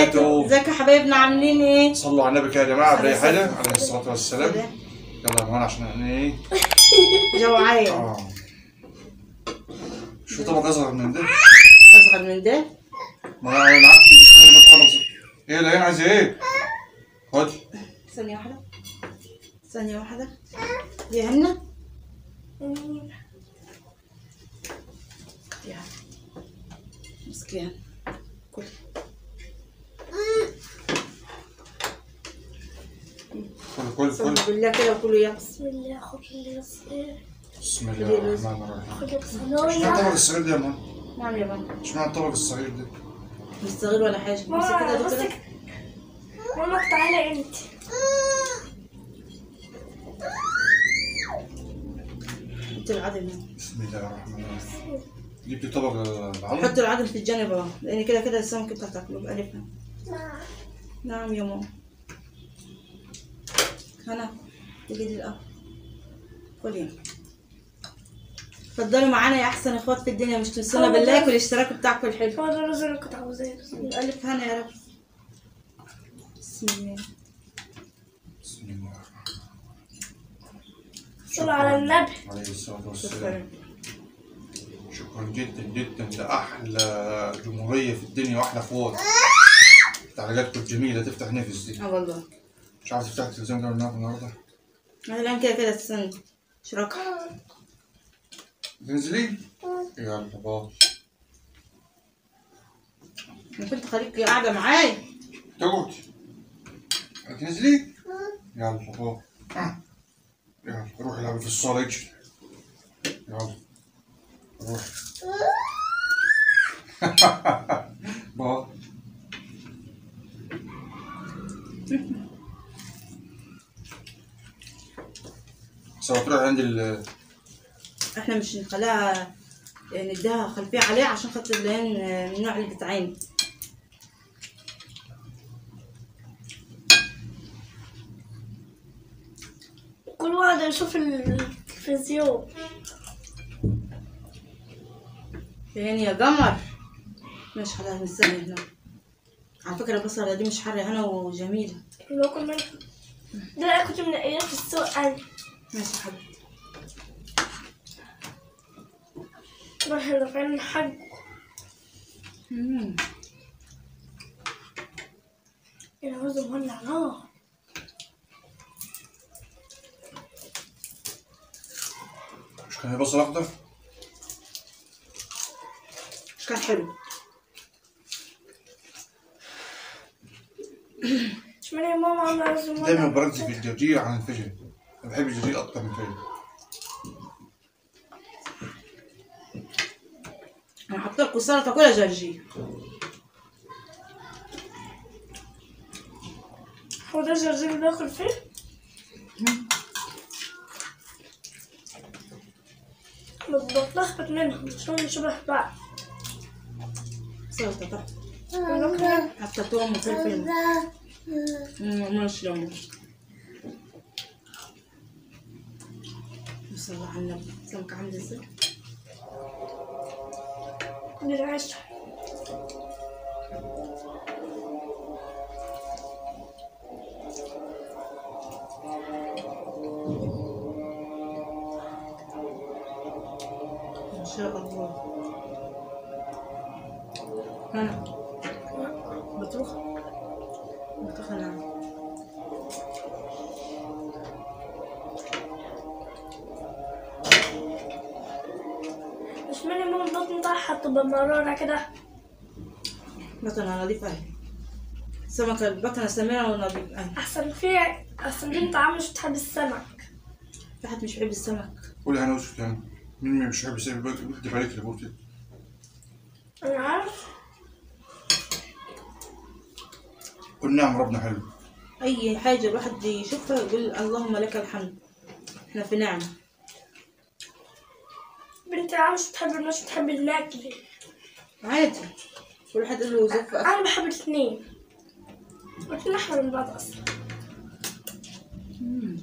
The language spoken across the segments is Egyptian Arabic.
وبركاته ازيك يا حبايبنا عاملين ايه؟ صلوا على النبي كده يا جماعه عليه بأي حاجه الصلاة عليه الصلاه والسلام يلا يا مان عشان احنا ايه جوعان اه شو طبق اصغر من ده اصغر من ده ما انا أنا عارف مش اللي بتخلص ايه العين عايزه ايه خد ثانية واحدة ثانية واحدة يا هنا يا مسكين كل كل كل كل استغفر بالله كده وكله يا بسم الله خد اللي يصير بسم الله الرحمن الرحيم خد اشمعنى الصينية الطبق الصغير ده يا مان نعم يا بابا اشمعنى الطبق الصغير ده مش صغير ولا حاجة بس ماما كده ده بص كده ماما تعالى انت حط العدل بسم الله الرحمن الرحيم جبت طبق العظم حط العدل في الجانب اهو لان كده كده السمك انت هتاكله بألفها نعم يا ماما هنا تجي دي الأول كل يوم اتفضلوا معانا يا احسن اخوات في الدنيا مش تنسونا باللايك والاشتراك بتاعكم الحلو هو ده الرز اللي كنت عاوزاه الف هنا يا رب بسم الله بسم الله الرحمن صلوا على النبي عليه الصلاه والسلام شكرا شكرا جدا جدا لاحلى جمهوريه في الدنيا واحلى اخوات تعليقاتكم الجميله تفتح نفس دي اه والله مش عارف تفتح التلفزيون ده ولا النهارده انا الان كده كده استنى اشراك تنزلي يلا باي انا كنت خليك قاعده معايا تقعد هتنزلي يلا باي يلا روح العبي في الصاله اجري يلا روح باي سوا تروح عند ال احنا مش نخليها نديها خلفيه عليه عشان خاطر العين من النوع اللي بتعين كل واحد يشوف التلفزيون فين يا قمر مش حدا نستنى هنا على فكرة البصلة دي مش حارة هنا وجميلة اللي هو كنا ده انا كنت منقياه في السوق انا ماشي يا حبيبتي راح رافعين الحاج مم. الرز مولع نار مش كان بصل اخضر مش كان حلو اشمعنى يا ماما عامله رز دايما مولع بركز في الجرجير عن الفجل أنا بحب الجرجير اكتر من الفجل انا حاطه لكم سلطة كلها جرجير هو ده الجرجير داخل فيه بتلخبط منهم عشان شبه بعض سلطة تحت ولكن حتى توم وفلفل مم، ماشي يلا صلى الله على النبي سمك عامل ازاي بالعيش ما شاء الله هنا بطروخ بطروخ نعم اشمعنى ماما البطن بتاعها تبقى مرارة كده بطنها نظيفة اهي سمكة البطنة سميرة ونظيف اهي احسن فيها احسن بنت عم مش بتحب السمك في حد مش بيحب السمك قولي انا وش تاني مين مش بيحب يسيب البيت بكتب عليك اللي قلت انا عارف قول نعم ربنا حلو اي حاجة الواحد يشوفها يقول اللهم لك الحمد احنا في نعمة بنتي عم مش بتحب مش بتحب الماكل عادي كل واحد له ظروف انا بحب الاثنين الاثنين احلى من بعض اصلا مم.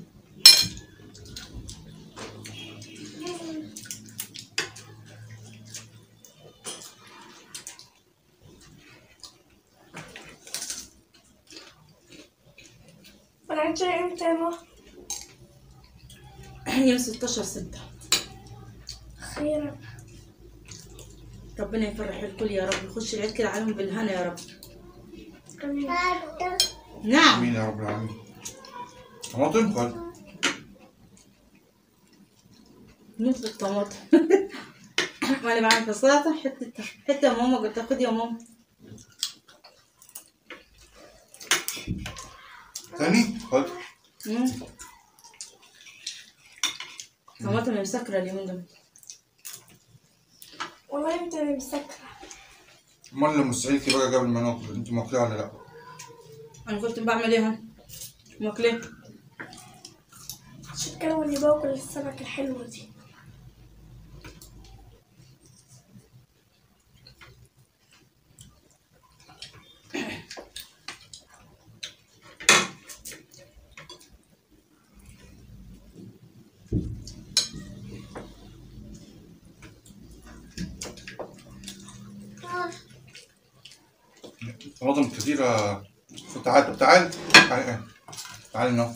العيد جاي امتى يا ماما؟ يوم 16 6 أخيرا ربنا يفرح الكل يا رب يخش العيد كده عليهم بالهنا يا رب آمين نعم امين يا رب العالمين طماطم خد نوت الطماطم وانا بعمل في السلطه حته حته يا ماما قلت خد يا ماما تاني خد مم. طماطم مسكره اليومين دول والله انت اللي مسكرة امال لما مستعيلتي بقى قبل ما ناكل انت ماكلها ولا لا؟ انا كنت بعمل ايه هون ماكليه شو تكوني باكل السمك الحلوة دي طماطم كثيرة خد تعال تعال تعال تعال هنا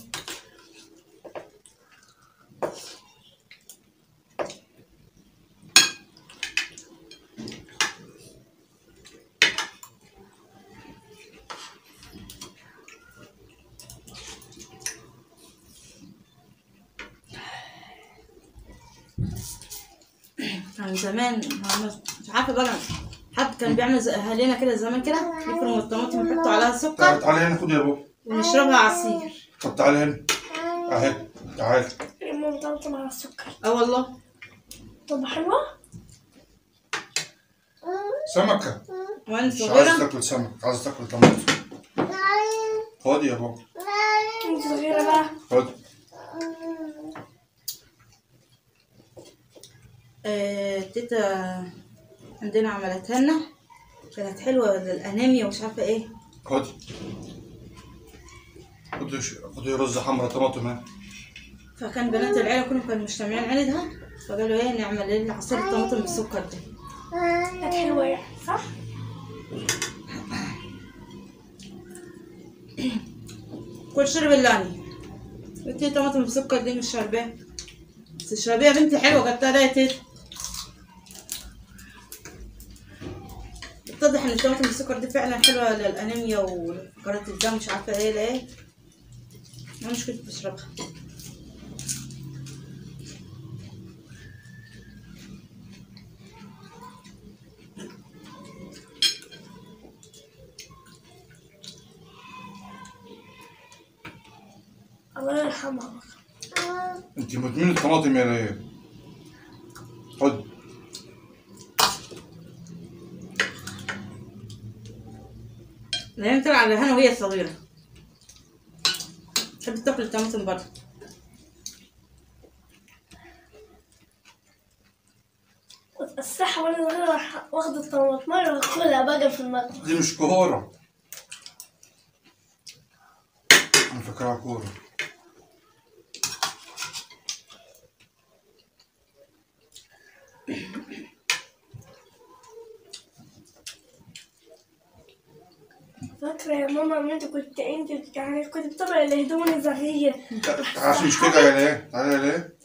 كان زمان مش عارفه بقى حد كان بيعمل زي اهالينا كده زمان كده يفرموا الطماطم ويحطوا عليها تعال سكر تعال هنا خد يا بابا ونشربها عصير طب تعال هنا اهي تعال ماما طماطم على السكر اه والله طب حلوة؟ سمكة وانا مش عايز صغيره تاكل سمك عايز تاكل طماطم خد يا بابا انت صغيرة بقى خد آه تيتا عندنا عملتها لنا كانت حلوه للانيميا ومش عارفه ايه خد خد ش- خد رز حمرا طماطم ها فكان بنات العيله كلهم كانوا مجتمعين عندها فقالوا ايه نعمل لنا عصير الطماطم بالسكر ده كانت حلوة يعني صح؟ كل شرب اللاني قلت لي طماطم بالسكر دي مش شارباها بس اشربيها يا بنتي حلوه قلت لها يا تيتا اتضح ان الطماطم بالسكر دي فعلا حلوه للانيميا وفقرات الدم مش عارفه ايه لايه انا مش كنت بشربها الله يرحمها انت مدمنة الطماطم يا ليه خد لان طلع على هنا وهي صغيره تحب تاكل الطماطم برضه الصحة وانا صغيرة راح واخد الطماطم واكلها بقى في المطبخ دي مش كورة انا فاكرها كورة فاكرة يا ماما ان انت كنت انت يعني كنت بتطلع الهدوم الزغير عارف مش كده يا ليه تعالى يا ليه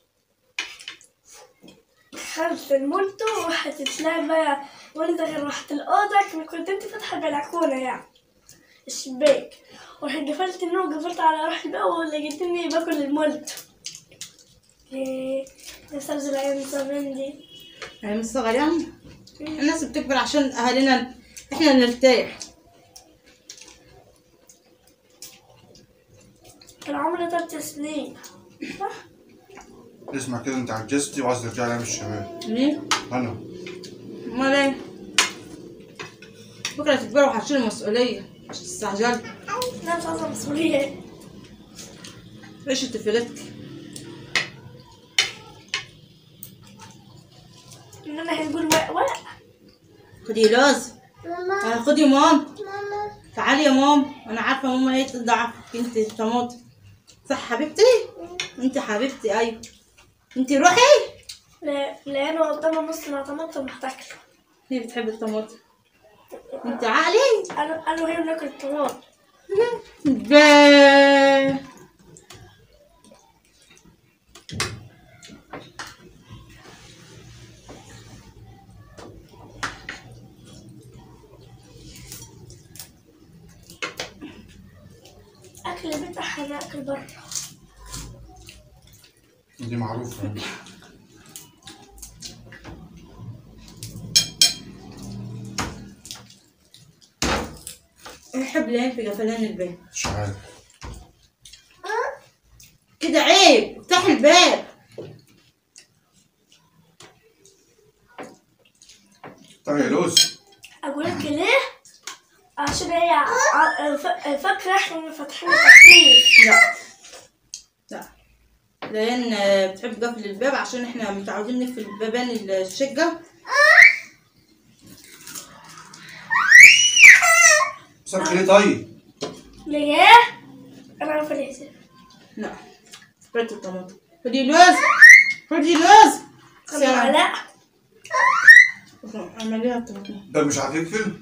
دخلت المولتو وراحت تتلاقي بقى وانا داخل راحت الأوضة كنت انت فاتحة البلكونة يعني الشباك ورحت قفلت النور قفلت على روحي بقى ولقيتني باكل المولتو ايه نفسي ارجع الايام زمان دي يعني الصغر يعني الناس بتكبر عشان اهالينا احنا نرتاح كان عمري تلات سنين صح؟ اسمع كده انت عجزتي وعايز ترجع لايام الشباب مين؟ انا امال ايه؟ بكره تكبروا وهتشيلوا المسؤوليه مش تستعجلوا لا مش عايزة مسؤولية ايش طفلتك؟ ان انا هنقول ورق ورق خدي لوز آه، خدي مام تعالي يا مام انا عارفه ماما ايه تضعفك انت طماطم صح حبيبتي انت حبيبتي ايوه انت روحي لا- لانه قدامه نص مع طماطم هتاكله هي بتحب الطماطم انت عقلي انا انا وهي بناكل الطماطم ده اكل البيت احلى من اكل بره دي معروفة يحب لين في قفلان الباب مش عارف كده عيب افتح الباب طب يا لوز اقول لك ليه عشان هي ع- ف- فاكره احنا فاتحين تخفيف لا لا لان آه، بتحب قفل الباب عشان احنا متعودين نقفل بابان الشقة صرت ليه طيب؟ ليه انا عارفه ليه لا سبريت الطماطم خدي لوز خدي لوز خلوا لا اعمليها الطماطم ده مش عارف يقفل؟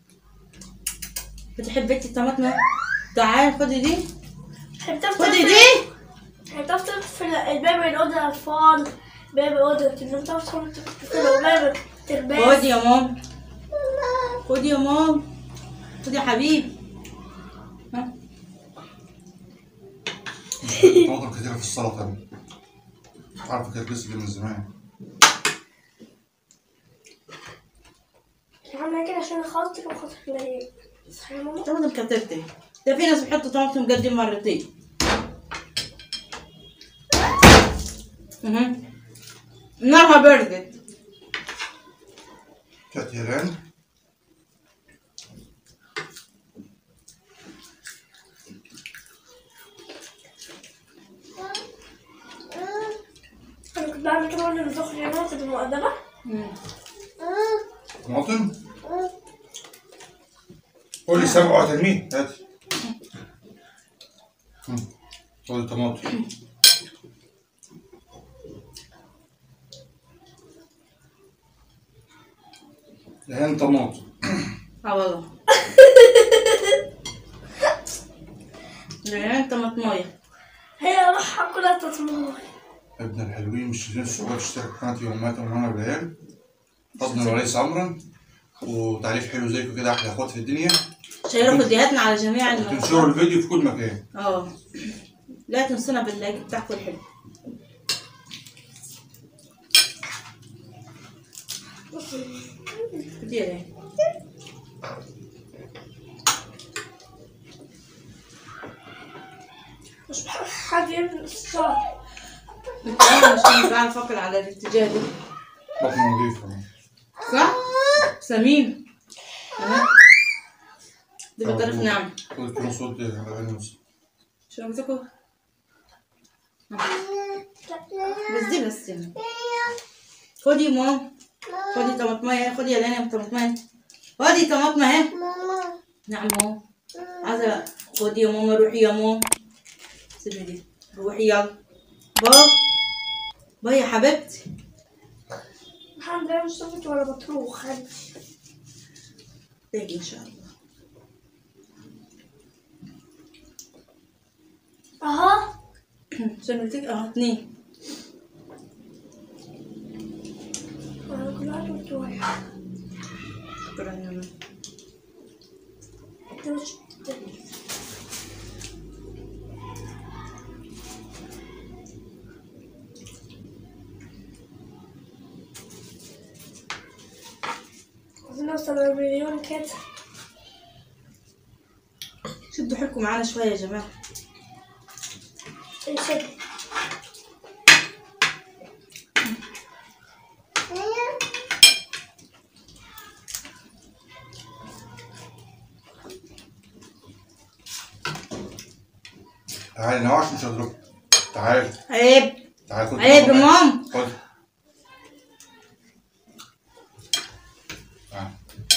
بتحب انت الطماطم تعال خدي دي حبيت خدي دي هتفضل في الباب الأوضة الأطفال باب أوضة النوم تفضل تقفله باب خدي الترباس يا مام خدي يا مام خدي يا حبيبي ها طماطم كتيرة في السلطة دي مش عارف كركس دي من زمان عاملة كده عشان خاطر وخاطر مريم صح يا ماما؟ طماطم كترتي ده في ناس بيحطوا طماطم قد مرتين اها نارها بردت كانت هيران أنا كنت بعمل كده وأنا بتخرج يا ماما كنت مؤدبة مم. طماطم قول لي سبعة وتلميذ هاتي مم. خد طماطم لهن طماطم اه والله لان طماطمايه هي روحها كلها تطمر ابن الحلوين مش نفسه هو تشترك في قناة يومات ومانا بالعيال فضل وليس امرا وتعريف حلو زيكم كده احلى اخوات في الدنيا شيروا فيديوهاتنا على جميع تنشروا المواقع الفيديو في كل مكان اه لا تنسونا باللايك بتاعكم الحلو كتير يعني مش بحب حد يعمل الصوت انا مش مش بعرف اكل على الاتجاه ده بطن نظيفة صح؟ سمين أها. دي بتعرف نعم خد كيلو صوت على عيني نص شو امسكوا بس دي بس يعني خدي يا مام خدي طماطمية خدي يا لينا طماطمية خدي طماطمة اهي نعم مام عايزة خدي يا ماما روحي يا مام سيبي دي روحي يلا با با يا حبيبتي الحمد لله مش صوت ولا بطروخ عندي تيجي ان شاء الله اها شنو اه اتنين انا كلها بطروخ شكرا يا ماما عايزين نوصل للمليون كده شدوا حيلكم معانا شوية يا جماعة يشد تعالي نوعش مش هضربك تعالي عيب تعالي خد عيب يا طماطم. مام خد تعالي.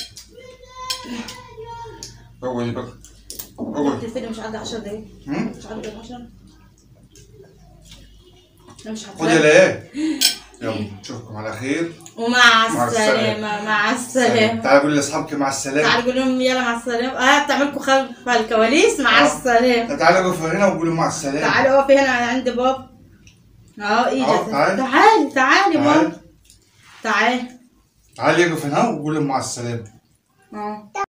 اقعدي بقى اقعدي الفيلم مش عدى 10 دقايق هم؟ مش عدى 10 انا مش خد يا هتلاقي ليه يلا نشوفكم على خير ومع مع السلامة. السلامة مع السلامة تعالى قول لاصحابك مع السلامه تعالوا قول لهم يلا مع السلامة اه بتعملكم خلف الكواليس مع آه. السلامة تعالى قف هنا وقولوا مع السلامه تعالوا اقفي هنا عند بابا اه ايه آه، ده تعالي. تعالي تعالي تعالى ماما تعالي تعالى يقف هنا وقول لهم مع السلامه اه